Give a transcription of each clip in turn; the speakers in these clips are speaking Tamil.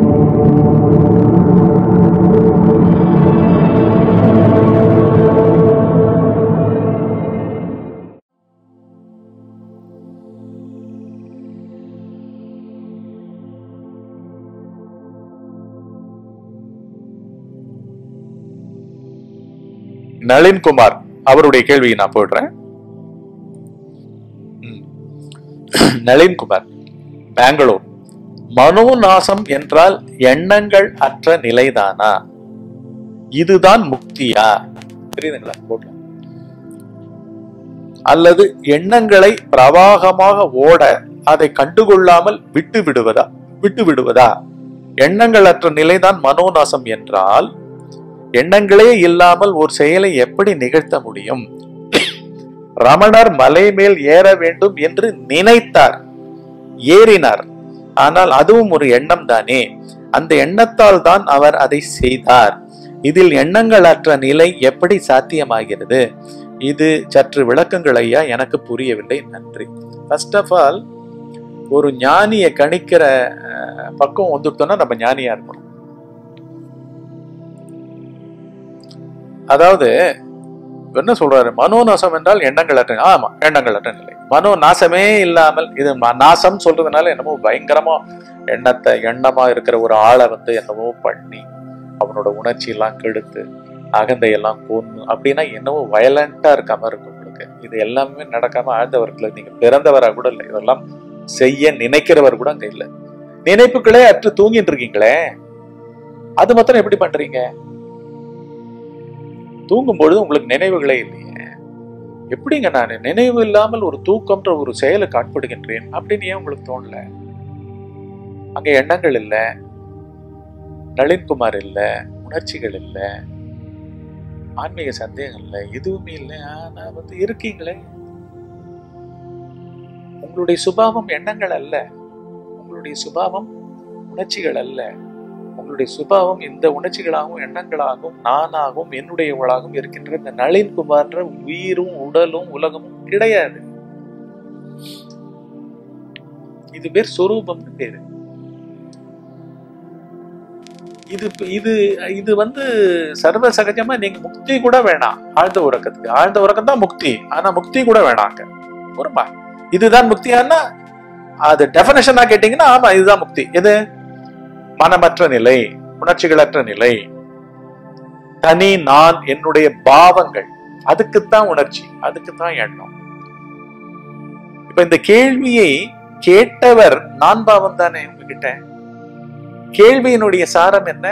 நளின்குமார் அவருடைய கேள்வியை நான் போடுறேன் ம். நளின்குமார் பெங்களூர் மனோநாசம் என்றால் எண்ணங்கள் அற்ற நிலைதானா இதுதான் முக்தியா புரியுதுங்களா போடலாம் அல்லது எண்ணங்களை பிரவாகமாக ஓட அதை கண்டுகொள்ளாமல் விட்டு விடுவதா விட்டு விடுவதா எண்ணங்கள் அற்ற நிலைதான் மனோநாசம் என்றால் எண்ணங்களே இல்லாமல் ஒரு செயலை எப்படி நிகழ்த்த முடியும் ரமணர் மலை மேல் ஏற வேண்டும் என்று நினைத்தார் ஏறினார் ஆனால் அதுவும் ஒரு எண்ணம் தானே அந்த எண்ணத்தால் தான் அவர் அதை செய்தார் இதில் எண்ணங்கள் அற்ற நிலை எப்படி சாத்தியமாகிறது இது சற்று விளக்கங்கள் ஐயா எனக்கு புரியவில்லை நன்றி ஃபர்ஸ்ட் ஆஃப் ஆல் ஒரு ஞானியை கணிக்கிற அஹ், பக்கம் வந்துட்டோம்னா நம்ம ஞானியா இருக்கணும் அதாவது என்ன சொல்றாரு மனோநாசம் என்றால் எண்ணங்கள் அற்ற ஆமா எண்ணங்கள் அற்ற நிலை மனோ நாசமே இல்லாமல் இது ம- நாசம் சொல்றதுனால என்னமோ பயங்கரமா எண்ணத்தை எண்ணமா இருக்கிற ஒரு ஆளை வந்து என்னமோ பண்ணி அவனோட உணர்ச்சி எல்லாம் கெடுத்து அகந்தையெல்லாம் கொன்னு அப்படின்னா என்னவோ வயலண்டா இருக்க மாதிரி இருக்கும் உங்களுக்கு இது எல்லாமே நடக்காம ஆழ்ந்தவர்கள் நீங்க பிறந்தவரா கூட இல்லை இதெல்லாம் செய்ய நினைக்கிறவர் கூட அங்க இல்லை நினைப்புகளே அற்று தூங்கிட்டு இருக்கீங்களே அது மாத்திரம் எப்படி பண்றீங்க தூங்கும் பொழுது உங்களுக்கு நினைவுகளே இல்லையே எப்படிங்க நான் நினைவு இல்லாமல் ஒரு தூக்கம்ன்ற ஒரு செயலுக்கு ஆட்படுகின்றேன் அப்படின்னு ஏன் உங்களுக்கு தோணல அங்க எண்ணங்கள் இல்ல நளின்குமார் இல்ல உணர்ச்சிகள் இல்ல ஆன்மீக சந்தேகம் இல்ல எதுவுமே இல்ல ஆனா வந்து இருக்கீங்களே உங்களுடைய சுபாவம் எண்ணங்கள் அல்ல உங்களுடைய சுபாவம் உணர்ச்சிகள் அல்ல உங்களுடைய சுபாவம் இந்த உணர்ச்சிகளாகவும் எண்ணங்களாகவும் நானாகவும் என்னுடையவளாகவும் இருக்கின்ற இந்த நளின்குமார்ன்ற உயிரும் உடலும் உலகமும் கிடையாது இது பேர் சொரூபம்னு பேரு இது இது இது வந்து சர்வ சகஜமா நீங்க முக்தி கூட வேணாம் ஆழ்ந்த உறக்கத்துக்கு ஆழ்ந்த உறக்கம் தான் முக்தி ஆனா முக்தி கூட வேணாங்க ஒருமா இதுதான் முக்தியானா அது டெபனேஷனா கேட்டீங்கன்னா ஆமா இதுதான் முக்தி எது மனமற்ற நிலை உணர்ச்சிகளற்ற நிலை தனி நான் என்னுடைய பாவங்கள் அதுக்குத்தான் உணர்ச்சி அதுக்குத்தான் எண்ணம் இப்ப இந்த கேள்வியை கேட்டவர் நான் பாவம் தானே உங்ககிட்ட கேள்வியினுடைய சாரம் என்ன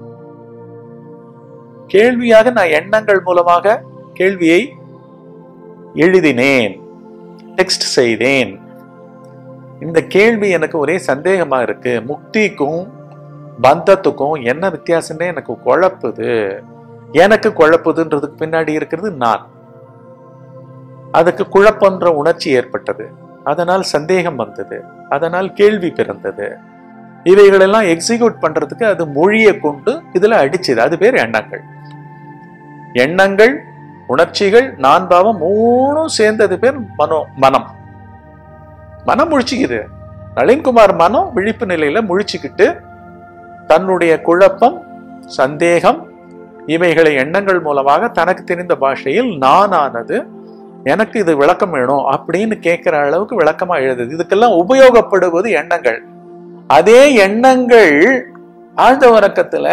கேள்வியாக நான் எண்ணங்கள் மூலமாக கேள்வியை எழுதினேன் டெக்ஸ்ட் செய்தேன் இந்த கேள்வி எனக்கு ஒரே சந்தேகமா இருக்கு முக்திக்கும் பந்தத்துக்கும் என்ன வித்தியாசம்னே எனக்கு குழப்புது எனக்கு குழப்புதுன்றதுக்கு பின்னாடி இருக்கிறது நான் அதுக்கு குழப்பன்ற உணர்ச்சி ஏற்பட்டது அதனால் சந்தேகம் வந்தது அதனால் கேள்வி பிறந்தது இவைகளெல்லாம் எக்ஸிக்யூட் பண்றதுக்கு அது மொழியை கொண்டு இதுல அடிச்சுது அது பேர் எண்ணங்கள் எண்ணங்கள் உணர்ச்சிகள் நான் பாவம் மூணும் சேர்ந்தது பேர் மனோ மனம் மனம் முழிச்சுக்குது நளின்குமார் மனம் விழிப்பு நிலையில முழிச்சுக்கிட்டு தன்னுடைய குழப்பம் சந்தேகம் இவைகளை எண்ணங்கள் மூலமாக தனக்கு தெரிந்த பாஷையில் நானானது எனக்கு இது விளக்கம் வேணும் அப்படின்னு கேட்கிற அளவுக்கு விளக்கமா எழுதுது இதுக்கெல்லாம் உபயோகப்படுவது எண்ணங்கள் அதே எண்ணங்கள் ஆழ்ந்த உறக்கத்துல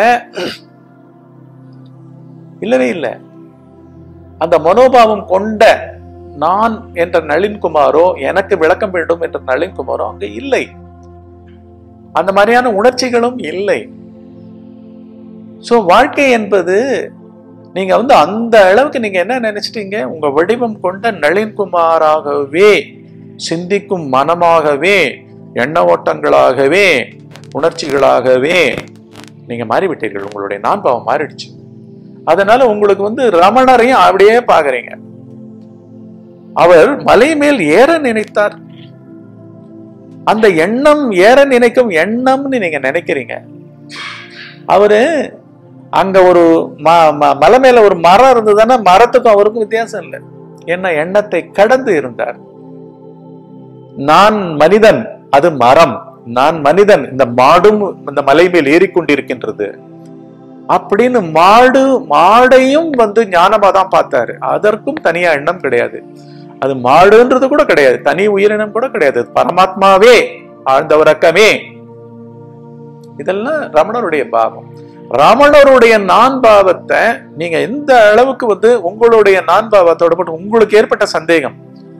இல்லவே இல்லை அந்த மனோபாவம் கொண்ட நான் என்ற நளின்குமாரோ எனக்கு விளக்கம் வேண்டும் என்ற நளின்குமாரோ அங்க இல்லை அந்த மாதிரியான உணர்ச்சிகளும் இல்லை சோ வாழ்க்கை என்பது நீங்க வந்து அந்த அளவுக்கு நீங்க என்ன நினைச்சிட்டீங்க உங்க வடிவம் கொண்ட நளின்குமாராகவே சிந்திக்கும் மனமாகவே எண்ண ஓட்டங்களாகவே உணர்ச்சிகளாகவே நீங்க மாறிவிட்டீர்கள் உங்களுடைய நான் பாவம் மாறிடுச்சு அதனால உங்களுக்கு வந்து ரமணரையும் அப்படியே பாக்குறீங்க அவர் மலை மேல் ஏற நினைத்தார் அந்த எண்ணம் ஏற நினைக்கும் எண்ணம்னு நீங்க நினைக்கிறீங்க அவரு அங்க ஒரு ம- ம- மலை மேல ஒரு மரம் இருந்ததுன்னா மரத்துக்கும் அவருக்கும் வித்தியாசம் இல்லை என்ன எண்ணத்தை கடந்து இருந்தார் நான் மனிதன் அது மரம் நான் மனிதன் இந்த மாடும் இந்த மலை மேல் ஏறிக்கொண்டிருக்கின்றது அப்படின்னு மாடு மாடையும் வந்து ஞானமா தான் பார்த்தாரு அதற்கும் தனியா எண்ணம் கிடையாது அது மாடுன்றது கூட கிடையாது தனி உயிரினம் கூட கிடையாது அது பரமாத்மாவே ஆழ்ந்த உறக்கமே இதெல்லாம் ரமணருடைய பாவம் ரமணருடைய நான் பாவத்தை நீங்க எந்த அளவுக்கு வந்து உங்களுடைய நான் பாவத்தோட மட்டும் உங்களுக்கு ஏற்பட்ட சந்தேகம்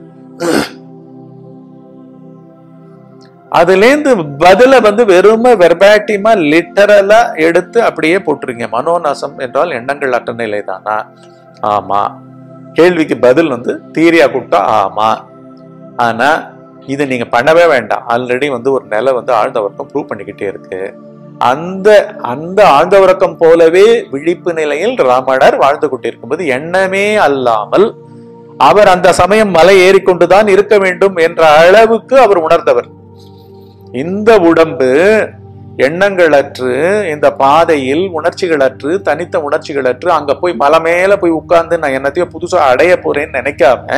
அதுலேருந்து பதில வந்து வெறும வெர்பாட்டிமா லிட்டரலா எடுத்து அப்படியே போட்டுருங்க மனோநாசம் என்றால் எண்ணங்கள் அற்ற நிலை தானா ஆமா கேள்விக்கு பதில் வந்து தீரியா கூப்பிட்டா ஆமா ஆனா இதை நீங்க பண்ணவே வேண்டாம் ஆல்ரெடி வந்து ஒரு நிலை வந்து ஆழ்ந்த உறக்கம் ப்ரூவ் பண்ணிக்கிட்டே இருக்கு அந்த அந்த ஆழ்ந்த உறக்கம் போலவே விழிப்பு நிலையில் ராமணர் வாழ்ந்து கொண்டிருக்கும்போது எண்ணமே அல்லாமல் அவர் அந்த சமயம் மலை ஏறிக்கொண்டுதான் இருக்க வேண்டும் என்ற அளவுக்கு அவர் உணர்ந்தவர் இந்த உடம்பு எண்ணங்களற்று இந்த பாதையில் உணர்ச்சிகளற்று தனித்த உணர்ச்சிகளற்று அங்க போய் மலை மேல போய் உட்கார்ந்து நான் என்னத்தையோ புதுசா அடைய போறேன்னு நினைக்காம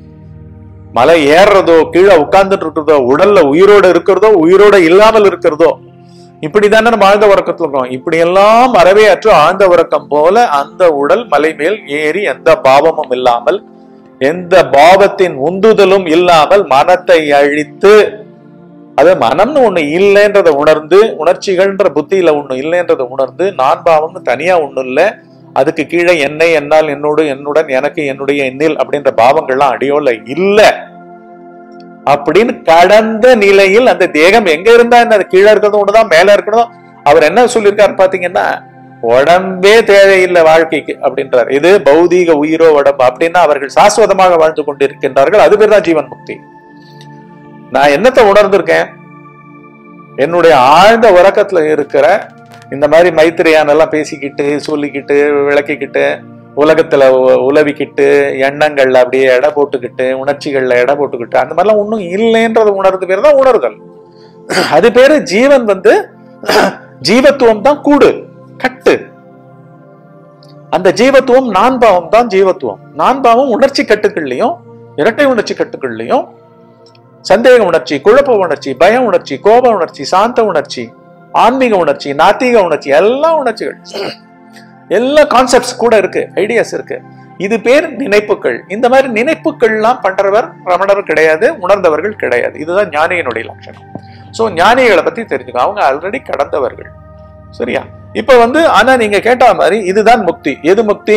மலை ஏறுறதோ கீழே உட்கார்ந்துட்டு இருக்கிறதோ உடல்ல உயிரோட இருக்கிறதோ உயிரோட இல்லாமல் இருக்கிறதோ இப்படிதானே நம்ம ஆழ்ந்த உறக்கத்துல இருக்கோம் இப்படி எல்லாம் அறவே அற்று ஆழ்ந்த உறக்கம் போல அந்த உடல் மலை மேல் ஏறி எந்த பாவமும் இல்லாமல் எந்த பாவத்தின் உந்துதலும் இல்லாமல் மனத்தை அழித்து அது மனம்னு ஒண்ணு இல்லைன்றதை உணர்ந்து உணர்ச்சிகள்ன்ற புத்தியில ஒண்ணு இல்லைன்றதை உணர்ந்து நான் பாவம்னு தனியா ஒண்ணு இல்லை அதுக்கு கீழே என்னை என்னால் என்னோடு என்னுடன் எனக்கு என்னுடைய எண்ணில் அப்படின்ற பாவங்கள்லாம் அடியோல இல்ல அப்படின்னு கடந்த நிலையில் அந்த தேகம் எங்க இருந்தா என்ன அது கீழே இருக்கிறது ஒண்ணுதான் மேல இருக்கிறதும் அவர் என்ன சொல்லியிருக்காரு பாத்தீங்கன்னா உடம்பே தேவையில்லை வாழ்க்கைக்கு அப்படின்றார் இது பௌதீக உயிரோ உடம்பு அப்படின்னா அவர்கள் சாஸ்வதமாக வாழ்ந்து கொண்டிருக்கின்றார்கள் அது பேர் தான் ஜீவன் முக்தி நான் என்னத்தை உணர்ந்திருக்கேன் என்னுடைய ஆழ்ந்த உறக்கத்துல இருக்கிற இந்த மாதிரி மைத்திரியான் எல்லாம் பேசிக்கிட்டு சொல்லிக்கிட்டு விளக்கிக்கிட்டு உலகத்துல உ- உலவிக்கிட்டு எண்ணங்கள்ல அப்படியே எடை போட்டுக்கிட்டு உணர்ச்சிகள்ல எடை போட்டுக்கிட்டு அந்த மாதிரிலாம் ஒண்ணும் இல்லைன்றது உணர்றது பேர் தான் உணர்தல் அது பேரு ஜீவன் வந்து ஜீவத்துவம் தான் கூடு கட்டு அந்த ஜீவத்துவம் நான் பாவம் தான் ஜீவத்துவம் நான் பாவம் உணர்ச்சி கட்டுக்கள்லையும் இரட்டை உணர்ச்சி கட்டுக்கள்லையும் சந்தேக உணர்ச்சி குழப்ப உணர்ச்சி பய உணர்ச்சி கோப உணர்ச்சி சாந்த உணர்ச்சி ஆன்மீக உணர்ச்சி நாத்திக உணர்ச்சி எல்லா உணர்ச்சிகள் எல்லா கான்செப்ட்ஸ் கூட இருக்கு ஐடியாஸ் இருக்கு இது பேர் நினைப்புகள் இந்த மாதிரி நினைப்புகள்லாம் பண்றவர் ரமணர் கிடையாது உணர்ந்தவர்கள் கிடையாது இதுதான் ஞானியினுடைய லட்சணம் சோ ஞானிகளை பத்தி தெரிஞ்சுக்கோ அவங்க ஆல்ரெடி கடந்தவர்கள் சரியா இப்ப வந்து ஆனா நீங்க கேட்ட மாதிரி இதுதான் முக்தி எது முக்தி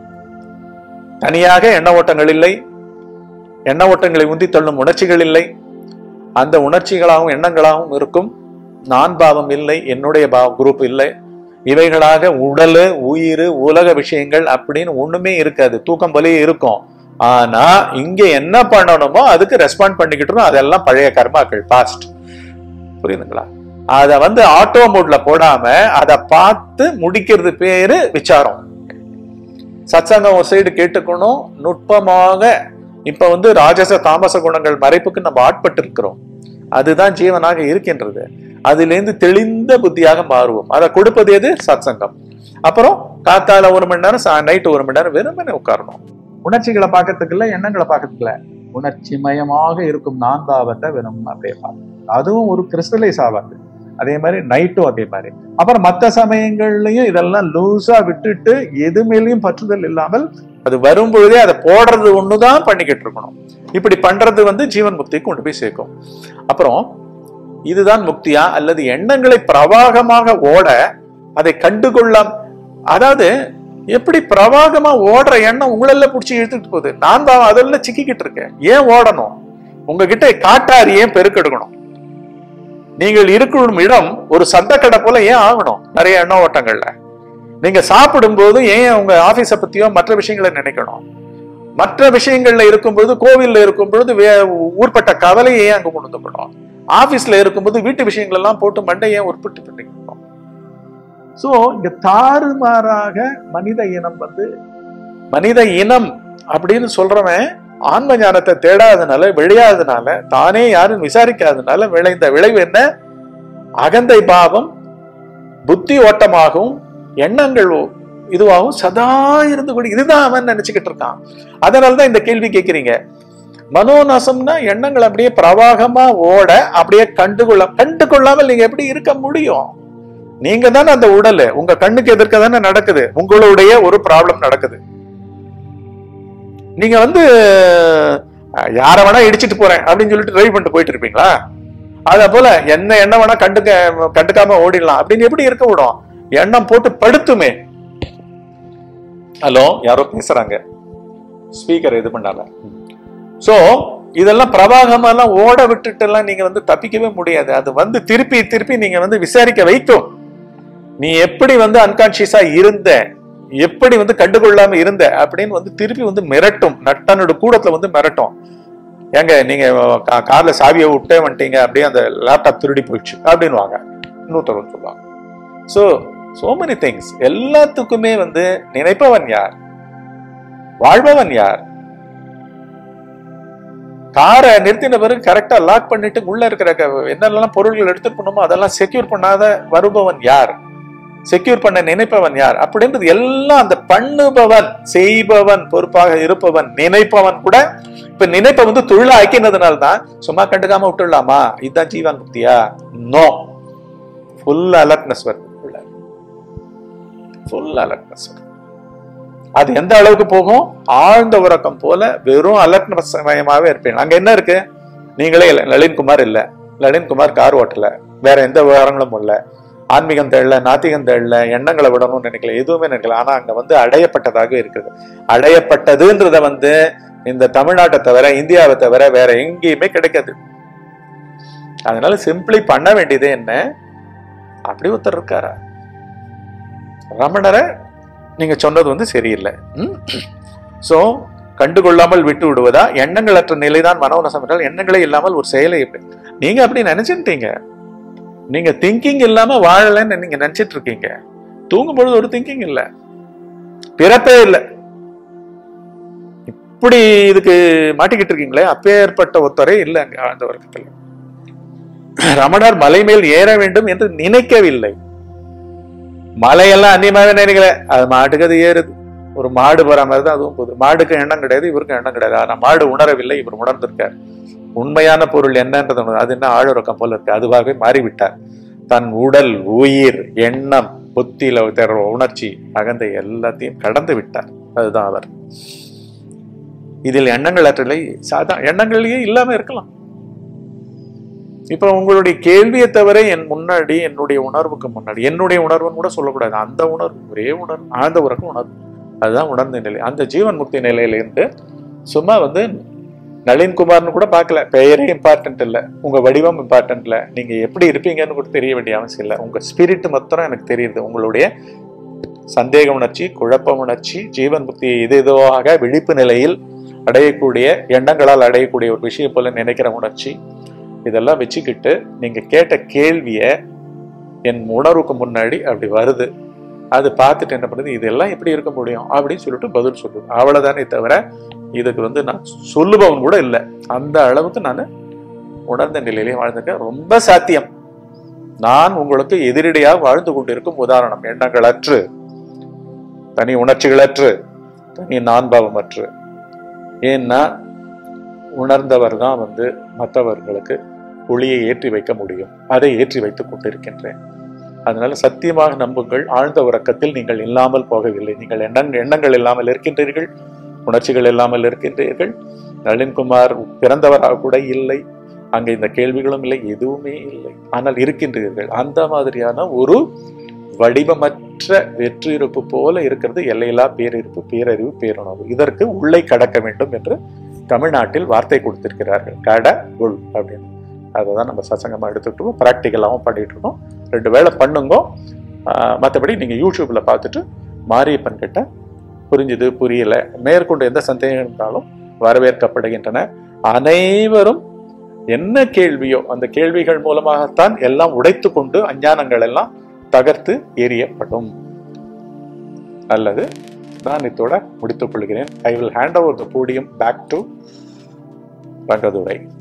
தனியாக எண்ண ஓட்டங்கள் இல்லை எண்ண ஓட்டங்களை உந்தி தள்ளும் உணர்ச்சிகள் இல்லை அந்த உணர்ச்சிகளாகவும் எண்ணங்களாகவும் இருக்கும் நான் பாவம் இல்லை என்னுடைய பாவ குரூப் இல்லை இவைகளாக உடல் உயிர் உலக விஷயங்கள் அப்படின்னு ஒண்ணுமே இருக்காது தூக்கம் போலயே இருக்கும் ஆனா இங்க என்ன பண்ணணுமோ அதுக்கு ரெஸ்பாண்ட் பண்ணிக்கிட்டு அதெல்லாம் பழைய கர்மாக்கள் பாஸ்ட் புரியுதுங்களா அத வந்து ஆட்டோ மோட்ல போடாம அதை பார்த்து முடிக்கிறது பேரு விசாரம் சத்சங்கம் ஒரு சைடு கேட்டுக்கணும் நுட்பமாக இப்ப வந்து ராஜச தாமச குணங்கள் மறைப்புக்கு நம்ம ஆட்பட்டு இருக்கிறோம் அதுதான் ஜீவனாக இருக்கின்றது அதிலிருந்து தெளிந்த புத்தியாக மாறுவோம் அதை கொடுப்பது எது சத்சங்கம் அப்புறம் காத்தால ஒரு மணி நேரம் நைட்டு ஒரு மணி நேரம் வெறுமனே உட்காரணும் உணர்ச்சிகளை பார்க்கறதுக்கு இல்ல எண்ணங்களை பார்க்கறதுக்கு இல்ல உணர்ச்சி மயமாக இருக்கும் நான் பாவத்தை வெறும் அப்படியே பார்க்கணும் அதுவும் ஒரு கிறிஸ்டலைஸ் ஆகாது அதே மாதிரி நைட்டும் அதே மாதிரி அப்புறம் மற்ற சமயங்கள்லயும் இதெல்லாம் லூஸா விட்டுட்டு எது மேலேயும் பற்றுதல் இல்லாமல் அது வரும் பொழுதே அதை போடுறது ஒண்ணுதான் பண்ணிக்கிட்டு இருக்கணும் இப்படி பண்றது வந்து ஜீவன் முக்திக்கு கொண்டு போய் சேர்க்கும் அப்புறம் இதுதான் முக்தியா அல்லது எண்ணங்களை பிரவாகமாக ஓட அதை கண்டுகொள்ளாம் அதாவது எப்படி பிரவாகமா ஓடுற எண்ணம் உங்களெல்லாம் பிடிச்சி இழுத்துட்டு போகுது நான் தான் அதெல்லாம் சிக்கிக்கிட்டு இருக்கேன் ஏன் ஓடணும் உங்ககிட்ட காட்டாரி ஏன் பெருக்கெடுக்கணும் நீங்கள் இருக்கும் இடம் ஒரு சந்தக்கடை போல ஏன் ஆகணும் நிறைய எண்ண ஓட்டங்கள்ல நீங்க சாப்பிடும் போது ஏன் உங்க ஆபீஸ பத்தியோ மற்ற விஷயங்களை நினைக்கணும் மற்ற விஷயங்கள்ல இருக்கும்பொழுது கோவில்ல இருக்கும் பொழுது வே- ஊர்பட்ட கவலையை ஏன் அங்க கொண்டு வந்துக்கணும் ஆபீஸ்ல இருக்கும்போது வீட்டு விஷயங்கள் எல்லாம் போட்டு மண்டை ஏன் உற்பத்தி பண்ணிக்கணும் சோ இங்க தாறுமாறாக மனித இனம் வந்து மனித இனம் அப்படின்னு சொல்றவன் ஆன்ம ஞானத்தை தேடாதனால விளையாதனால தானே யாரும் விசாரிக்காதனால விளைந்த விளைவு என்ன அகந்தை பாவம் புத்தி ஓட்டமாகவும் எண்ணங்கள் ஓ- இதுவாகவும் சதா இருந்து கொண்டு இதுதான் அவன் நினைச்சுக்கிட்டு இருக்கான் அதனாலதான் இந்த கேள்வி கேட்கிறீங்க மனோநாசம்னா எண்ணங்கள் அப்படியே பிரவாகமா ஓட அப்படியே கண்டுகொள்ள கண்டுகொள்ளாமல் நீங்க எப்படி இருக்க முடியும் நீங்க தானே அந்த உடல் உங்க கண்ணுக்கு எதிர்க்க தானே நடக்குது உங்களுடைய ஒரு ப்ராப்ளம் நடக்குது நீங்க வந்து அஹ், யார வேணா இடிச்சிட்டு போறேன் அப்படின்னு சொல்லிட்டு டிரைவ் பண்ணிட்டு போயிட்டு இருப்பீங்களா அத போல என்ன எண்ணம் வேணா கண்டுக்க கண்டுக்காம ஓடிடலாம் அப்படின்னு எப்படி இருக்க விடும் எண்ணம் போட்டு படுத்துமே ஹலோ யாரோ பேசுறாங்க ஸ்பீக்கர் இது பண்ணால சோ இதெல்லாம் பிரவாகமா எல்லாம் ஓட விட்டுட்டு எல்லாம் நீங்க வந்து தப்பிக்கவே முடியாது அது வந்து திருப்பி திருப்பி நீங்க வந்து விசாரிக்க வைக்கும் நீ எப்படி வந்து அன்கான்சியஸா இருந்த எப்படி வந்து கண்டுகொள்ளாம இருந்த அப்படின்னு வந்து திருப்பி வந்து மிரட்டும் நட்டனோட கூடத்துல வந்து மிரட்டும் ஏங்க நீங்க கா- கார்ல சாவியை விட்டே வந்துட்டீங்க அப்படியே அந்த லேப்டாப் திருடி போயிடுச்சு அப்படின்னுவாங்க இன்னொருத்தர் சொல்லுவாங்க சோ சோ மெனி திங்ஸ் எல்லாத்துக்குமே வந்து நினைப்பவன் யார் வாழ்பவன் யார் காரை நிறுத்தின பிறகு கரெக்டா லாக் பண்ணிட்டு உள்ள இருக்கிற க- என்னெல்லாம் பொருள்கள் எடுத்துட்டு போனோமோ அதெல்லாம் செக்யூர் பண்ணாத வருபவன் யார் செக்யூர் பண்ண நினைப்பவன் யார் அப்படின்றது எல்லாம் அந்த பண்ணுபவன் செய்பவன் பொறுப்பாக இருப்பவன் நினைப்பவன் கூட இப்ப நினைப்பை வந்து தொழிலா ஆக்கினதுனால தான் சும்மா கண்டுக்காம விட்டுடலாமா இதுதான் ஜீவன் முக்தியா நோ ஃபுல் அலர்ட்னஸ் வருது ஃபுல் அலர்ட்னஸ் அது எந்த அளவுக்கு போகும் ஆழ்ந்த உறக்கம் போல வெறும் அலர்ட்னஸ் மயமாவே இருப்பீங்க அங்க என்ன இருக்கு நீங்களே இல்ல நளின்குமார் இல்ல நளின்குமார் கார் ஓட்டல வேற எந்த விவகாரங்களும் இல்ல ஆன்மீகம் தேடல நாத்திகம் தேடல எண்ணங்களை விடணும்னு நினைக்கல எதுவுமே நினைக்கல ஆனா அங்க வந்து அடையப்பட்டதாக இருக்குது அடையப்பட்டதுன்றத வந்து இந்த தமிழ்நாட்டை தவிர இந்தியாவை தவிர வேற எங்கேயுமே கிடைக்காது அதனால சிம்பிளி பண்ண வேண்டியது என்ன அப்படி ஒருத்தர் இருக்காரா ரமணரை நீங்க சொன்னது வந்து சரியில்லை சோ கண்டுகொள்ளாமல் விட்டு விடுவதா எண்ணங்களற்ற நிலைதான் மனோநசம் என்றால் எண்ணங்களே இல்லாமல் ஒரு செயலை எப்படி நீங்க அப்படி நினைச்சுட்டீங்க நீங்க திங்கிங் இல்லாம வாழலைன்னு நீங்க நினைச்சிட்டு இருக்கீங்க தூங்கும் பொழுது ஒரு திங்கிங் இல்ல பிறப்பே இல்லை இப்படி இதுக்கு மாட்டிக்கிட்டு இருக்கீங்களே அப்பேற்பட்ட ஒருத்தரே இல்லை அங்க ஆழ்ந்த வர்க்கத்துல ரமணர் மலை மேல் ஏற வேண்டும் என்று நினைக்கவில்லை மலையெல்லாம் அந்நியமாவே நினைக்கல அது மாட்டுக்கு அது ஏறுது ஒரு மாடு போற மாதிரி தான் அதுவும் போகுது மாடுக்கு எண்ணம் கிடையாது இவருக்கும் எண்ணம் கிடையாது ஆனா மாடு உணரவில்லை இவர் உணர்ந்திருக்கார் உண்மையான பொருள் என்னன்றது உணர்ந்து- அது என்ன ஆழறக்கம் போல இருக்கு அதுவாகவே மாறிவிட்டார் தன் உடல் உயிர் எண்ணம் புத்தியில தர உணர்ச்சி அகந்தை எல்லாத்தையும் கடந்து விட்டார் அதுதான் அவர் இதில் எண்ணங்கள் அற்றலை சாதா எண்ணங்களையே இல்லாம இருக்கலாம் இப்ப உங்களுடைய கேள்வியை தவிர என் முன்னாடி என்னுடைய உணர்வுக்கு முன்னாடி என்னுடைய உணர்வுன்னு கூட சொல்லக்கூடாது அந்த உணர்வு ஒரே உணர்வு ஆழ்ந்த உறக்கம் உணர்வு அதுதான் உணர்ந்த நிலை அந்த ஜீவன் முக்தி நிலையில இருந்து சும்மா வந்து நளின்குமார்னு கூட பார்க்கல பெயரே இம்பார்ட்டன்ட் இல்ல உங்க வடிவம் இம்பார்ட்டன்ட் இல்ல நீங்க எப்படி இருப்பீங்கன்னு கூட தெரிய வேண்டிய அவசியம் இல்லை உங்க ஸ்பிரிட் மாத்திரம் எனக்கு தெரியுது உங்களுடைய சந்தேக உணர்ச்சி குழப்ப உணர்ச்சி ஜீவன் முக்தி இது இதுவாக விழிப்பு நிலையில் அடையக்கூடிய எண்ணங்களால் அடையக்கூடிய ஒரு விஷயம் போல நினைக்கிற உணர்ச்சி இதெல்லாம் வச்சுக்கிட்டு நீங்க கேட்ட கேள்விய என் உணர்வுக்கு முன்னாடி அப்படி வருது அது பார்த்துட்டு என்ன பண்ணுது இதெல்லாம் எப்படி இருக்க முடியும் அப்படின்னு சொல்லிட்டு பதில் சொல்லுது அவ்வளவுதானே தவிர இதுக்கு வந்து நான் சொல்லுபவன் கூட இல்லை அந்த அளவுக்கு நான் உணர்ந்த நிலையிலே வாழ்ந்திருக்கேன் ரொம்ப சாத்தியம் நான் உங்களுக்கு எதிரடியாக வாழ்ந்து கொண்டிருக்கும் உதாரணம் எண்ணங்களற்று தனி உணர்ச்சிகளற்று தனி நான்பாவமற்று ஏன்னா உணர்ந்தவர் தான் வந்து மற்றவர்களுக்கு ஒளியை ஏற்றி வைக்க முடியும் அதை ஏற்றி வைத்துக் கொண்டிருக்கின்றேன் அதனால சத்தியமாக நம்புங்கள் ஆழ்ந்த உறக்கத்தில் நீங்கள் இல்லாமல் போகவில்லை நீங்கள் எண்ணங் எண்ணங்கள் இல்லாமல் இருக்கின்றீர்கள் உணர்ச்சிகள் இல்லாமல் இருக்கின்றீர்கள் நளின்குமார் பிறந்தவராக கூட இல்லை அங்கே இந்த கேள்விகளும் இல்லை எதுவுமே இல்லை ஆனால் இருக்கின்றீர்கள் அந்த மாதிரியான ஒரு வடிவமற்ற வெற்றிருப்பு போல இருக்கிறது எல்லையில்லா பேரிருப்பு பேரறிவு பேருணர்வு இதற்கு உள்ளே கடக்க வேண்டும் என்று தமிழ்நாட்டில் வார்த்தை கொடுத்திருக்கிறார்கள் கட உள் அப்படின்னு அதை தான் நம்ம சசங்கமாக எடுத்துக்கிட்டு இருக்கோம் ப்ராக்டிக்கலாகவும் பண்ணிட்டு இருக்கோம் ரெண்டு வேளை பண்ணுங்க மற்றபடி நீங்கள் யூடியூப்பில் பார்த்துட்டு மாரியப்பன் கிட்ட புரிஞ்சுது புரியல மேற்கொண்டு எந்த சந்தேகம் இருந்தாலும் வரவேற்கப்படுகின்றன அனைவரும் என்ன கேள்வியோ அந்த கேள்விகள் மூலமாகத்தான் எல்லாம் உடைத்து கொண்டு அஞ்ஞானங்கள் எல்லாம் தகர்த்து எரியப்படும் அல்லது நான் இதோட முடித்துக் கொள்கிறேன் I will hand over the podium back to Rangadurai